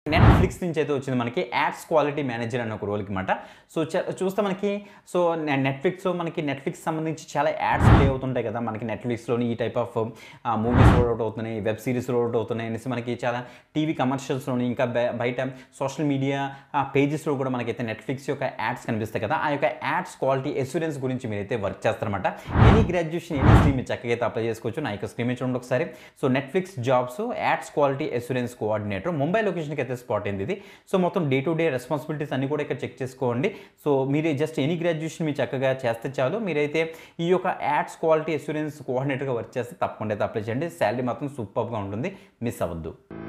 Netflix నుంచి అయితే వచ్చింది మనకి యాడ్స్ క్వాలిటీ మేనేజర్ అనే ఒక రోల్కి అనమాట సో చ- చూస్తే మనకి సో నెట్ఫ్లిక్స్లో మనకి నెట్ఫ్లిక్స్ సంబంధించి చాలా యాడ్స్ ప్లే అవుతుంటాయి కదా మనకి నెట్ఫ్లిక్స్లోని ఈ type of movies rolled out అవుతున్నాయి వెబ్ సిరీస్ రోడ్ అవుట్ అవుతున్నాయి అనేసి మనకి చాలా టీవీ కమర్షియల్స్లోని ఇంకా బయ- బయట సోషల్ మీడియా పేజెస్లో కూడా మనకైతే నెట్ఫ్లిక్స్ యొక్క యాడ్స్ కనిపిస్తాయి కదా ఆ యొక్క యాడ్స్ క్వాలిటీ ఎస్యూరెన్స్ గురించి మీరైతే వర్క్ చేస్తారన్నమాట ఎనీ గ్రాడ్యుయేషన్ ఎనీ స్ట్రీమ్ మీరు చక్కగా అయితే అప్లై చేసుకోవచ్చు నా యొక్క స్క్రీమ్ చూడండి ఒకసారి so Netflix jobs ads quality assurance coordinator Mumbai లొకేషన్కి అయితే స్పాట్ అయింది ఇది సో మొత్తం డే టు డే రెస్పాన్సిబిలిటీస్ అన్ని కూడా ఇక్కడ చెక్ చేసుకోండి సో మీరు జస్ట్ ఎనీ గ్రాడ్యుయేషన్ మీరు చక్కగా చేస్తే చాలు మీరైతే ఈ యొక్క యాడ్స్ క్వాలిటీ ఎస్యూరెన్స్ కోఆర్డినేటర్గా వర్క్ చేస్తే తప్పకుండా అయితే అప్లై చేయండి శాలరీ మాత్రం సూపర్గా ఉంటుంది మిస్ అవ్వద్దు